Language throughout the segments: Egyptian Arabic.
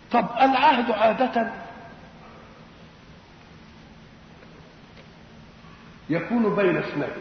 طب العهد عادة يكون بين اثنين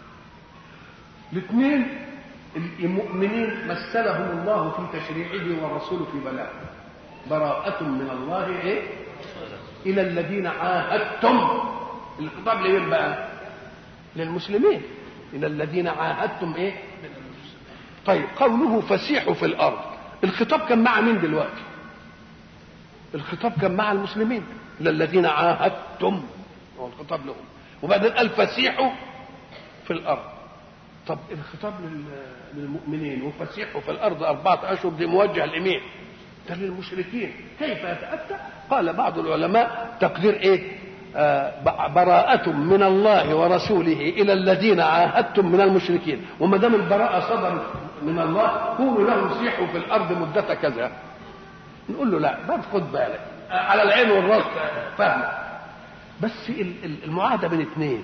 الاثنين المؤمنين مثلهم الله في تشريعه والرسول في بلاغه براءة من الله ايه الى الذين عاهدتم الخطاب لمين بقى للمسلمين الى الذين عاهدتم ايه طيب قوله فسيحوا في الارض الخطاب كان مع مين دلوقتي الخطاب كان مع المسلمين الى الذين عاهدتم هو الخطاب لهم وبعدين قال فسيحوا في الارض طب الخطاب للمؤمنين وفسيحوا في الارض اربعه اشهر دي موجه لمين؟ ده للمشركين كيف يتاتى؟ قال بعض العلماء تقدير ايه؟ آه براءة من الله ورسوله إلى الذين عاهدتم من المشركين وما دام البراءة صدرت من الله كونوا لهم سيحوا في الأرض مدة كذا نقول له لا بس خد بالك على العين والراس فاهم بس المعاهدة بين اثنين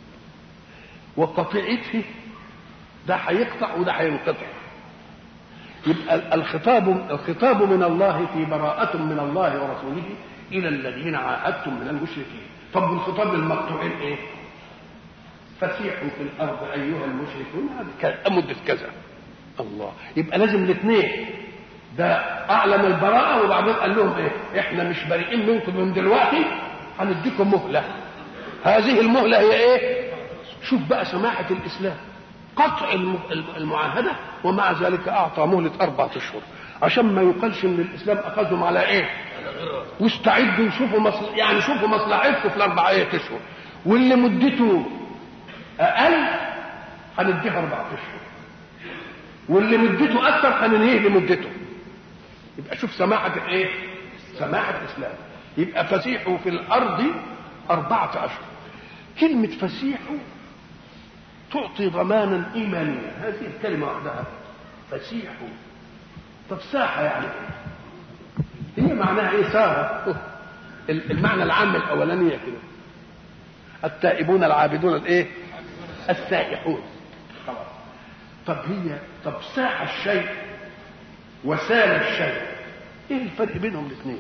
وقطيعته ده هيقطع وده هينقطع يبقى الخطاب الخطاب من الله في براءة من الله ورسوله إلى الذين عاهدتم من المشركين طب الخطاب للمقطوعين إيه؟ فسيحوا في الأرض أيها المشركون مدة كذا الله يبقى لازم الاثنين ده أعلم البراءة وبعدين قال لهم إيه؟ إحنا مش بريئين منكم من دلوقتي هنديكم مهلة هذه المهلة هي إيه؟ شوف بقى سماحة الإسلام قطع المعاهده ومع ذلك اعطى مهله اربعه اشهر عشان ما يقالش ان الاسلام اخذهم على ايه؟ واستعدوا شوفوا مصل... يعني شوفوا مصلحتكم في الاربعه اشهر واللي مدته اقل هنديها اربعه اشهر واللي مدته اكثر هننهيه لمدته يبقى شوف سماحه ايه؟ سماحه الاسلام يبقى فسيحوا في الارض اربعه اشهر كلمه فسيحوا تعطي ضمانا ايمانيا هذه الكلمه وحدها فسيحوا طب ساحه يعني هي معناها ايه ساره المعنى العام الاولانيه كده التائبون العابدون الايه السائحون خلاص طب هي طب ساح الشيء وسال الشيء ايه الفرق بينهم الاثنين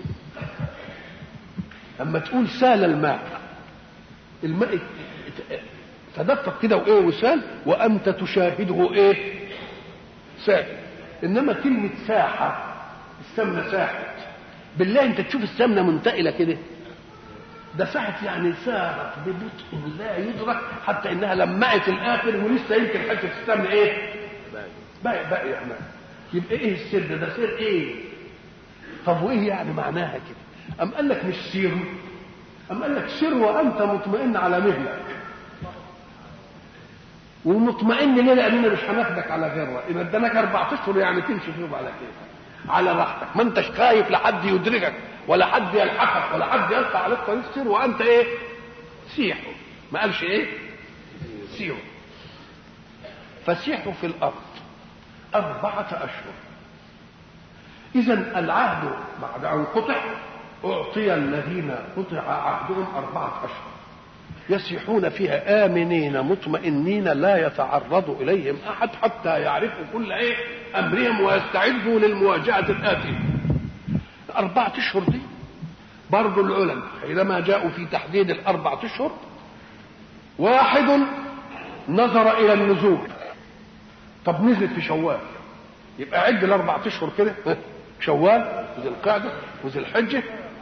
اما تقول سال الماء الماء تدفق كده وايه وسال وانت تشاهده ايه سال انما كلمه ساحه السمنه ساحت بالله انت تشوف السمنه منتقله كده ده ساحت يعني سارت ببطء لا يدرك حتى انها لمعت الاخر ولسه يمكن حته السمنه ايه باقي باقي يعني يبقى ايه السر ده ده سر ايه طب وايه يعني معناها كده ام قال لك مش سير ام قال لك سر وانت مطمئن على مهلك ومطمئن ليه لاننا مش هناخدك على غره ان اداناك اربع اشهر يعني تمشي فيهم على كيفك على راحتك ما انتش خايف لحد يدركك ولا حد يلحقك ولا حد يلقى عليك طريق سير وانت ايه سيحوا ما قالش ايه سيروا فسيحوا في الارض اربعه اشهر اذا العهد بعد ان قطع اعطي الذين قطع عهدهم اربعه اشهر يسيحون فيها آمنين مطمئنين لا يتعرض إليهم أحد حتى يعرفوا كل إيه أمرهم ويستعدوا للمواجهة الآتية أربعة أشهر دي برضو العلماء حينما جاءوا في تحديد الأربعة أشهر واحد نظر إلى النزول طب نزلت في شوال يبقى عد الأربعة أشهر كده شوال وذي القعدة وذي الحجة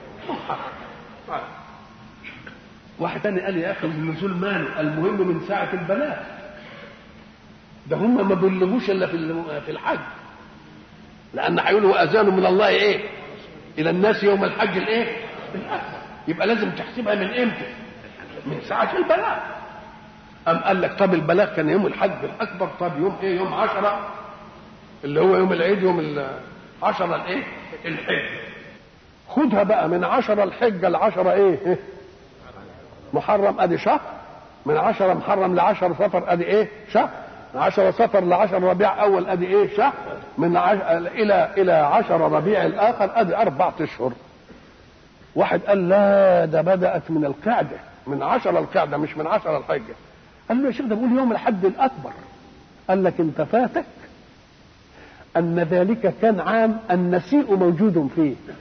واحد تاني قال يا اخي النزول ماله المهم من ساعه البلاغ ده هم ما بلغوش الا في في الحج لان هيقولوا اذان من الله ايه الى الناس يوم الحج الايه الاكبر يبقى لازم تحسبها من امتى من ساعه البلاغ ام قال لك طب البلاغ كان يوم الحج الاكبر طب يوم ايه يوم عشرة اللي هو يوم العيد يوم عشرة الايه الحج خدها بقى من عشرة الحجة لعشرة ايه محرم ادي شهر من عشرة محرم لعشر صفر ادي ايه شهر من عشرة صفر لعشر ربيع اول ادي ايه شهر من عش... الى الى عشر ربيع الاخر ادي اربعة اشهر واحد قال لا ده بدأت من القعدة من عشرة القعدة مش من عشرة الحجة قال له يا شيخ ده بيقول يوم الحد الأكبر قال لك انت فاتك أن ذلك كان عام النسيء موجود فيه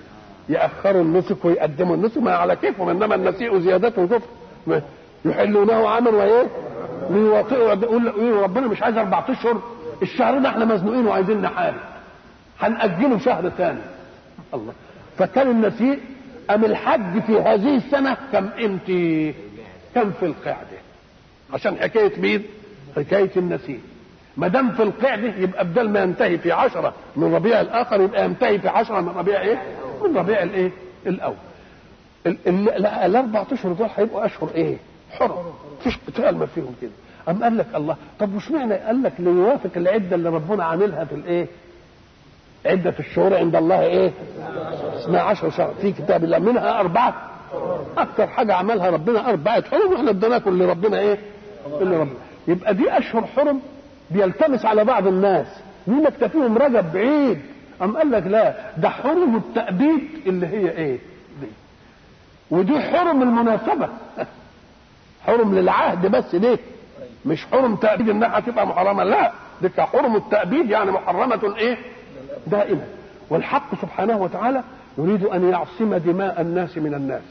يأخروا النسك ويقدموا النسك ما على كيفهم انما النسيء زيادة كفر يحلونه عاما وايه؟ ليواطئوا يقول ربنا مش عايز اربع اشهر الشهر ده احنا مزنوقين وعايزين نحارب هنأجله شهر ثاني الله فكان النسيء أم الحج في هذه السنة كم امتى كم في القعدة عشان حكاية مين حكاية النسيء ما دام في القعدة يبقى بدل ما ينتهي في عشرة من ربيع الآخر يبقى ينتهي في عشرة من ربيع إيه من ربيع الإيه الأول الأربع أشهر دول هيبقوا أشهر إيه حرم مفيش قتال ما فيهم كده أم قال لك الله طب وش معنى قال لك ليوافق العدة اللي ربنا عاملها في الإيه عدة الشهور عند الله ايه؟ 12 شهر في كتاب الله منها أربعة أكثر حاجة عملها ربنا أربعة حرم واحنا اديناكم اللي ربنا ايه؟ اللي ربنا يبقى دي أشهر حرم بيلتمس على بعض الناس مين فيهم رجب بعيد أم قال لك لا ده حرم التأبيد اللي هي ايه؟ دي ودي حرم المناسبة حرم للعهد بس ليه؟ مش حرم تأبيد انها هتبقى محرمة لا دي حرم التأبيد يعني محرمة ايه؟ دائما والحق سبحانه وتعالى يريد ان يعصم دماء الناس من الناس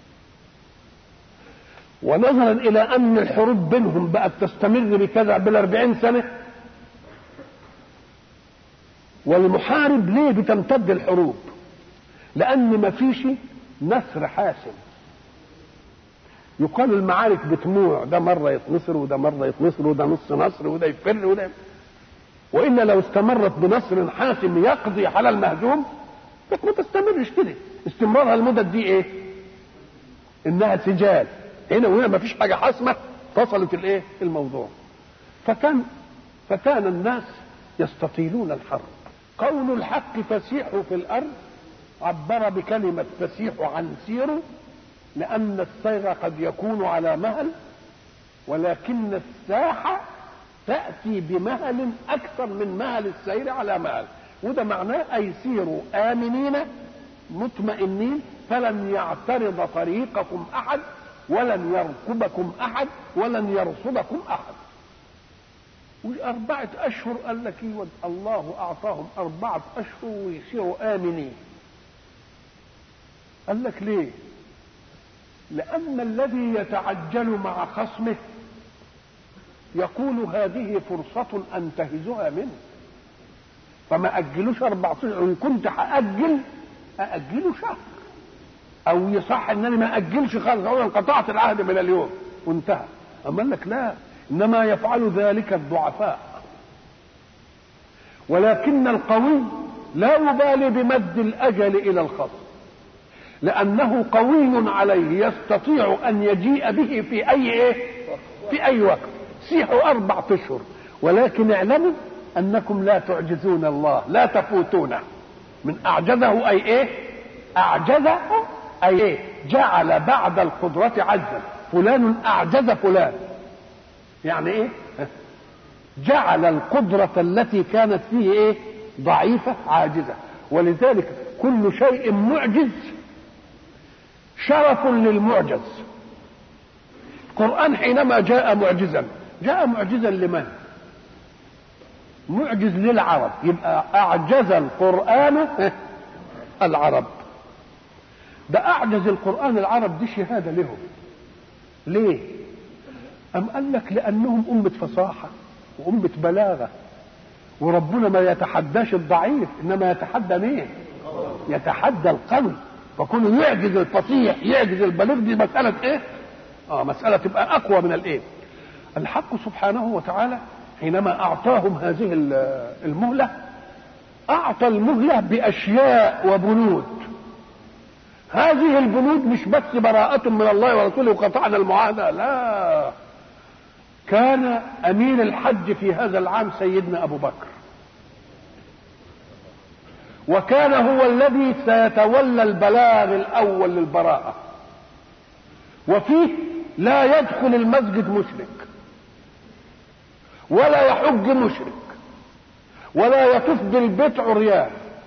ونظرا الى ان الحروب بينهم بقت تستمر بكذا بالاربعين سنه والمحارب ليه بتمتد الحروب لان ما فيش نصر حاسم يقال المعارك بتموع ده مره يتنصر وده مره يتنصر وده نص نصر وده يفر وده يفر والا لو استمرت بنصر حاسم يقضي على المهزوم كانت ما تستمرش كده استمرارها المدد دي ايه انها سجال هنا وهنا ما فيش حاجه حاسمه فصلت الايه الموضوع فكان فكان الناس يستطيلون الحرب قول الحق فسيحوا في الارض عبر بكلمه فسيحوا عن سيروا لان السير قد يكون على مهل ولكن الساحه تأتي بمهل أكثر من مهل السير على مهل وده معناه أي سيروا آمنين مطمئنين فلن يعترض طريقكم أحد ولن يركبكم أحد ولن يرصدكم أحد وأربعة أشهر قال لك الله أعطاهم أربعة أشهر ويصيروا آمنين قال لك ليه لأن الذي يتعجل مع خصمه يقول هذه فرصة أنتهزها منه فما أجلوش 14 إن كنت هأجل أأجله شهر أو يصح إنني ما أجلش خالص أقول انقطعت العهد من اليوم وانتهى أما قال لك لا إنما يفعل ذلك الضعفاء ولكن القوي لا يبالي بمد الأجل إلى الخصم لأنه قوي عليه يستطيع أن يجيء به في أي إيه؟ في أي وقت سيحوا أربعة أشهر ولكن اعلموا أنكم لا تعجزون الله لا تفوتونه من أعجزه أي إيه أعجزه أي إيه جعل بعد القدرة عجزا فلان أعجز فلان يعني إيه جعل القدرة التي كانت فيه إيه ضعيفة عاجزة ولذلك كل شيء معجز شرف للمعجز القرآن حينما جاء معجزا جاء معجزا لمن معجز للعرب يبقى اعجز القران العرب ده اعجز القران العرب دي شهاده لهم ليه ام قال لك لانهم امه فصاحه وامه بلاغه وربنا ما يتحداش الضعيف انما يتحدى مين يتحدى القوي فكونه يعجز الفصيح يعجز البليغ دي مساله ايه اه مساله تبقى اقوى من الايه الحق سبحانه وتعالى حينما اعطاهم هذه المهله اعطى المهله باشياء وبنود هذه البنود مش بس براءة من الله ورسوله وقطعنا المعاهدة لا كان أمين الحج في هذا العام سيدنا أبو بكر وكان هو الذي سيتولى البلاغ الأول للبراءة وفيه لا يدخل المسجد مشرك ولا يحج مشرك ولا يطوف بالبيت عريان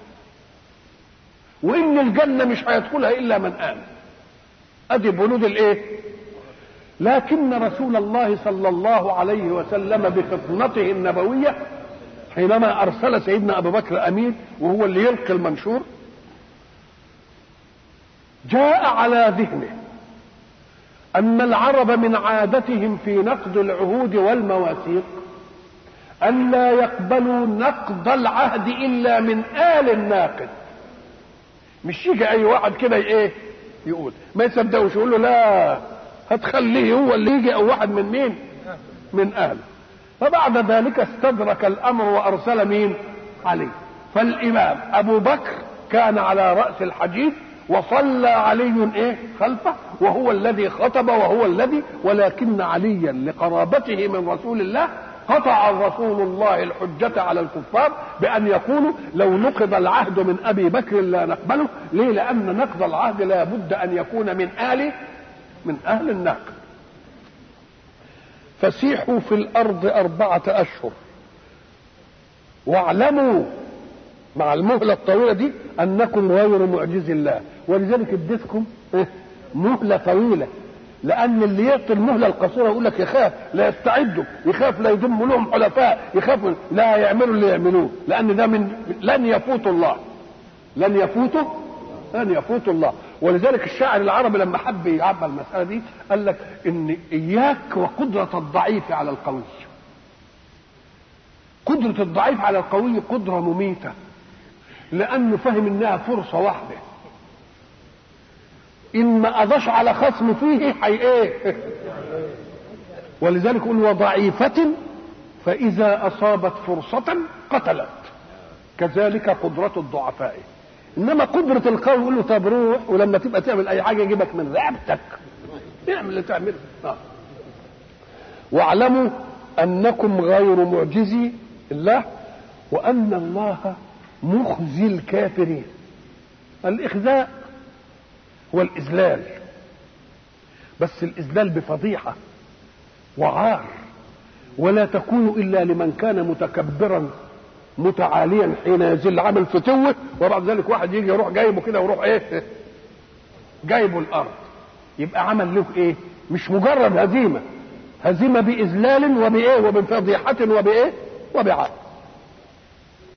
وان الجنه مش هيدخلها الا من امن ادي بنود الايه لكن رسول الله صلى الله عليه وسلم بفطنته النبويه حينما ارسل سيدنا ابو بكر امين وهو اللي يلقي المنشور جاء على ذهنه أن العرب من عادتهم في نقد العهود والمواثيق أن لا يقبلوا نقض العهد إلا من آل الناقد مش يجي أي واحد كده إيه يقول ما يصدقوش يقول له لا هتخليه هو اللي يجي أو واحد من مين من أهله فبعد ذلك استدرك الأمر وأرسل مين علي فالإمام أبو بكر كان على رأس الحديث وصلى علي ايه خلفه وهو الذي خطب وهو الذي ولكن عليا لقرابته من رسول الله قطع رسول الله الحجة على الكفار بأن يقولوا لو نقض العهد من أبي بكر لا نقبله ليه لأن نقض العهد لا بد أن يكون من آل من أهل الناقد فسيحوا في الأرض أربعة أشهر واعلموا مع المهلة الطويلة دي أنكم غير معجز الله ولذلك اديتكم مهلة طويلة لأن اللي يعطي المهلة القصيرة يقول لك يخاف لا يستعدوا يخاف لا يضم لهم حلفاء يخاف لا يعملوا اللي يعملوه لأن ده من لن يفوت الله لن يفوتوا لن يفوت الله ولذلك الشاعر العربي لما حب يعبر المسألة دي قال لك إن إياك وقدرة الضعيف على القوي قدرة الضعيف على القوي قدرة مميتة لأنه فهم إنها فرصة واحدة إن ما قضاش على خصم فيه حي إيه ولذلك يقول وضعيفة فإذا أصابت فرصة قتلت كذلك قدرة الضعفاء إنما قدرة القوي يقول له طب روح ولما تبقى تعمل أي حاجة يجيبك من رقبتك اعمل اللي تعمله آه. واعلموا أنكم غير معجزي الله وأن الله مخزي الكافرين الإخزاء هو الإذلال بس الإذلال بفضيحة وعار ولا تكون إلا لمن كان متكبرا متعاليا حين يزل عمل فتوه وبعد ذلك واحد يجي يروح جايبه كده ويروح ايه جايبه الارض يبقى عمل له ايه مش مجرد هزيمه هزيمه باذلال وبايه وبفضيحه وبايه وبعار